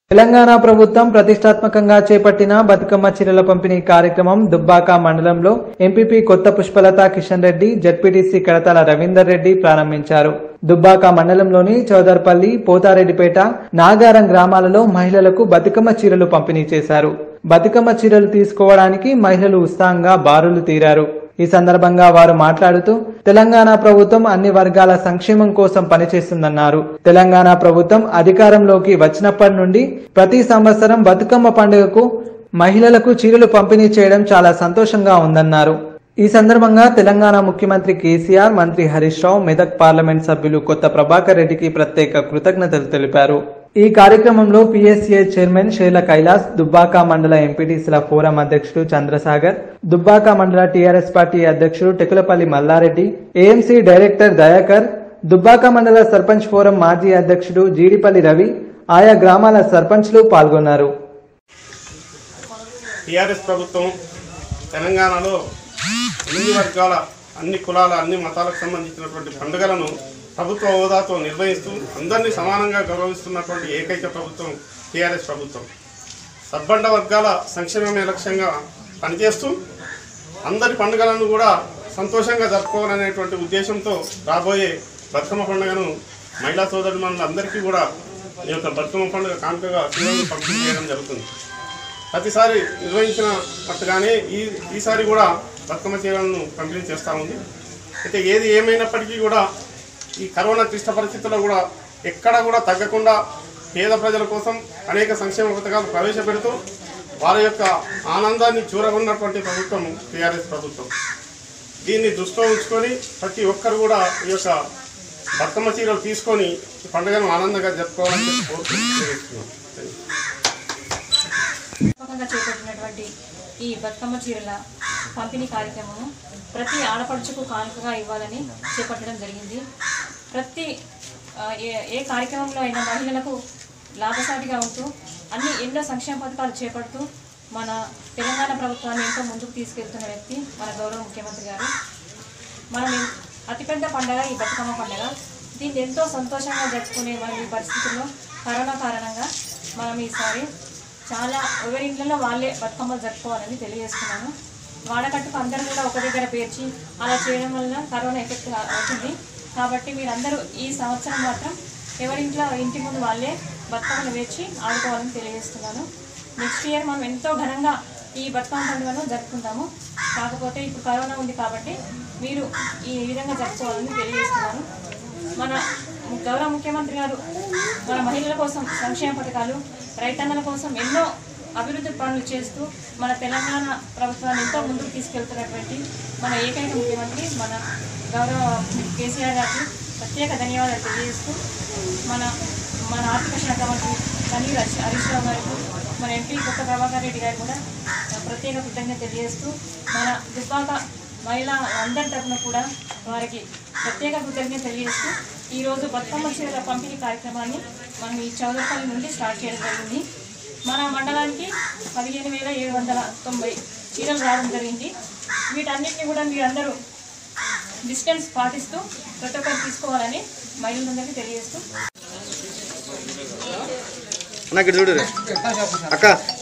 తెలంగాణ ప్రభుత్వం ప్రతిష్టాత్మకంగా చేపట్టిన బతుకమ్మ చీరల పంపిణీ కార్యక్రమం దుబ్బాక మండలంలో ఎంపీపీ కొత్త పుష్పలత కిషన్ రెడ్డి జడ్పీటీసీ కడతాల రవీందర్ రెడ్డి ప్రారంభించారు దుబ్బాక మండలంలోని చౌదర్పల్లి పోతారెడ్డిపేట నాగారం గ్రామాలలో మహిళలకు బతుకమ్మ చీరలు పంపిణీ చేశారు బతుకమ్మ చీరలు తీసుకోవడానికి మహిళలు ఉత్సాహంగా బారులు తీరారు ఈ సందర్భంగా వారు మాట్లాడుతూ తెలంగాణ ప్రభుత్వం అన్ని వర్గాల సంక్షేమం కోసం పనిచేస్తుందన్నారు తెలంగాణ ప్రభుత్వం అధికారంలోకి వచ్చినప్పటి నుండి ప్రతి సంవత్సరం బతుకమ్మ పండుగకు మహిళలకు చీరలు పంపిణీ చేయడం చాలా సంతోషంగా ఉందన్నారు ఈ సందర్భంగా తెలంగాణ ముఖ్యమంత్రి కేసీఆర్ మంత్రి హరీష్ రావు మెదక్ పార్లమెంట్ సభ్యులు కొత్త ప్రభాకర్ రెడ్డికి ప్రత్యేక కృతజ్ఞతలు తెలిపారు ఈ కార్యక్రమంలో పిఎస్సిఏ చైర్మన్ షేల కైలాస్ దుబ్బాక మండల ఎంపీటీసీల ఫోరం అధ్యక్షుడు చంద్రసాగర్ దుబ్బాక మండల టీఆర్ఎస్ పార్టీ అధ్యక్షుడు టెకులపల్లి మల్లారెడ్డి ఏఎంసీ డైరెక్టర్ దయాకర్ దుబ్బాక మండల సర్పంచ్ ఫోరం మాజీ అధ్యక్షుడు జీడిపల్లి రవి ఆయా గ్రామాల సర్పంచ్లు పాల్గొన్నారు టీఆర్ఎస్ ప్రభుత్వం తెలంగాణలో అన్ని వర్గాల అన్ని కులాల అన్ని మతాలకు సంబంధించినటువంటి పండుగలను ప్రభుత్వ హోదాతో నిర్వహిస్తూ అందరినీ సమానంగా గౌరవిస్తున్నటువంటి ఏకైక ప్రభుత్వం టీఆర్ఎస్ ప్రభుత్వం సబ్బండ వర్గాల సంక్షేమమే లక్ష్యంగా పనిచేస్తూ అందరి పండుగలను కూడా సంతోషంగా జరుపుకోవాలనేటువంటి ఉద్దేశంతో రాబోయే బతుకమ్మ పండుగను మహిళా సోదరులు అందరికీ కూడా ఈ యొక్క బతుకమ్మ పండుగ కానుకగా చీరలు పంపిణీ చేయడం జరుగుతుంది ప్రతిసారి నిర్వహించిన మట్టుగానే ఈ ఈసారి కూడా బతుకమ్మ చీరలను పంపిణీ చేస్తూ ఉంది అయితే ఏది ఏమైనప్పటికీ కూడా ఈ కరోనా క్లిష్ట పరిస్థితుల్లో కూడా ఎక్కడ కూడా తగ్గకుండా పేద ప్రజల కోసం అనేక సంక్షేమ పథకాలు ప్రవేశపెడుతూ వారి యొక్క ఆనందాన్ని చూరగొన్నటువంటి ప్రభుత్వం టీఆర్ఎస్ ప్రభుత్వం దీన్ని దృష్టిలో ఉంచుకొని ప్రతి ఒక్కరు కూడా ఈ యొక్క బతుకమ్మ చీరలు తీసుకొని ఈ పండుగను ఆనందంగా జరుపుకోవాలని చెప్పి కోరుతూ తెలియజేస్తున్నాం. వ్యాపకంగా చేపట్టినటువంటి ఈ బతుకమ్మ చీరల పంపిణీ కార్యక్రమము ప్రతి ఆడపడుచుకు కానుకగా ఇవ్వాలని చేపట్టడం జరిగింది ప్రతి ఆ, ఏ ఏ కార్యక్రమంలో అయినా మహిళలకు లాభసాటిగా ఉంటూ అన్ని ఎన్నో సంక్షేమ పథకాలు చేపడుతూ మన తెలంగాణ ప్రభుత్వాన్ని ఎంతో ముందుకు తీసుకెళ్తున్న వ్యక్తి మన గౌరవ ముఖ్యమంత్రి గారు మనం ఎన్- అతిపెద్ద పండగ ఈ బతుకమ్మ పండగ దీన్ని ఎంతో సంతోషంగా జరుపుకునే మనం ఈ పరిస్థితుల్లో కరోనా కారణంగా మనం ఈసారి చాలా ఎవరి ఇంట్లో వాళ్ళే బతుకమ్మలు జరుపుకోవాలని తెలియజేస్తున్నాను వాడకట్టుకు అందరూ కూడా ఒక దగ్గర పేర్చి అలా చేయడం వల్ల కరోనా ఎఫెక్ట్ అవుతుంది కాబట్టి మీరందరూ ఈ సంవత్సరం మాత్రం ఎవరింట్లో ఇంటి ముందు వాళ్ళే బతుకమ్మలు వేర్చి ఆడుకోవాలని తెలియజేస్తున్నాను నెక్స్ట్ ఇయర్ మనం ఎంతో ఘనంగా ఈ బతుకమ్మ పండుగను జరుపుకుంటాము కాకపోతే ఇప్పుడు కరోనా ఉంది కాబట్టి మీరు ఈ విధంగా జరుపుకోవాలని తెలియజేస్తున్నాను మన గౌరవ ముఖ్యమంత్రి గారు మన మహిళల కోసం సంక్షేమ పథకాలు రైతన్నల కోసం ఎన్నో అభివృద్ధి పనులు చేస్తూ మన తెలంగాణ ప్రభుత్వాన్ని ఎంతో ముందుకు తీసుకెళ్తున్నటువంటి మన ఏకైక ముఖ్యమంత్రి మన గౌరవ కేసీఆర్ గారికి ప్రత్యేక ధన్యవాదాలు తెలియజేస్తూ మన మన ఆర్థిక శాఖ మంత్రి కనీ హరీష్ రావు గారికి మన ఎంపీ కొత్త ప్రభాకర్ రెడ్డి గారికి కూడా ప్రత్యేక కృతజ్ఞత తెలియజేస్తూ మన దుబ్బాక మహిళా అందరి తరఫున కూడా వారికి ప్రత్యేక కృతజ్ఞత తెలియజేస్తూ ఈరోజు బతుకమ్మ చీరల పంపిణీ కార్యక్రమాన్ని మనం ఈ చౌదరపల్లి నుండి స్టార్ట్ చేయడం జరిగింది మన మండలానికి పదిహేను వేల ఏడు వందల తొంభై చీరలు రావడం జరిగింది వీటన్నిటిని కూడా మీరందరూ డిస్టెన్స్ పాటిస్తూ ప్రతి ఒక్కరు తీసుకోవాలని మహిళలందరికీ తెలియజేస్తూ అన్న ఇక్కడ చూడు అక్క